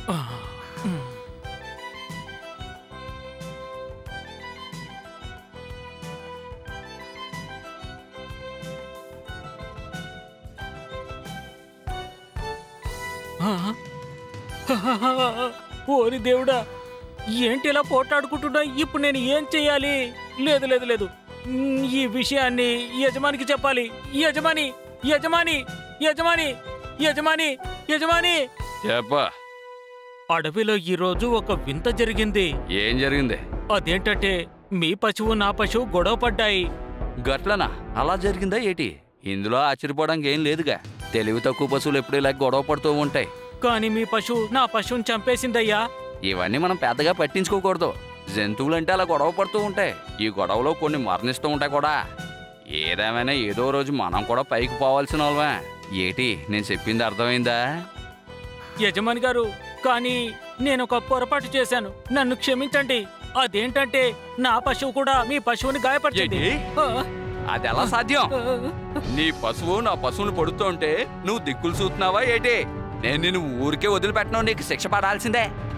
ఆ, ఉమ్. ఆ, ఓరి దేవుడా ఏంటి ఇలా పోట్లాడుకుంటున్నా ఇప్పుడు నేను ఏం చెయ్యాలి లేదు లేదు లేదు మ్, ఈ విషయాన్ని యజమానికి చెప్పాలి యజమాని యజమాని యజమాని యజమాని యజమాని చెప్పా అడవిలో ఈరోజు ఒక వింత జరిగింది ఏం జరిగింది అదేంటంటే మీ పశువు నా పశువు గొడవ పడ్డాయి గట్లనా అలా జరిగిందా ఏటి ఇందులో ఆశ్చర్యపోవడానికి ఏం లేదుగా తెలివి తక్కువ పశువులు ఎప్పుడు ఇలా గొడవ పడుతూ ఉంటాయి కానీ మీ పశువు నా పశువుని చంపేసిందయ్యా ఇవన్నీ మనం పెద్దగా పట్టించుకోకూడదు జంతువులంటే అలా గొడవ పడుతూ ఉంటాయి ఈ గొడవలో కొన్ని మరణిస్తూ ఉంటాయి కూడా ఏదేమైనా ఏదో రోజు మనం కూడా పైకి పోవాల్సిన వాళ్ళమే ఏటి నేను చెప్పింది అర్థమైందా యజమాని గారు కానీ నేను ఒక పొరపాటు చేశాను నన్ను క్షమించండి అదేంటంటే నా పశువు కూడా మీ పశువుని గాయపరిచింది ఏంటి? ఆ, అది ఎలా సాధ్యం ఆ, నీ పశువు నా పశువుని పడుతుంటే నువ్వు దిక్కులు చూస్తున్నావా ఏటి నేను నిన్ను ఊరికే వదిలిపెట్టను నీకు శిక్ష పడాల్సిందే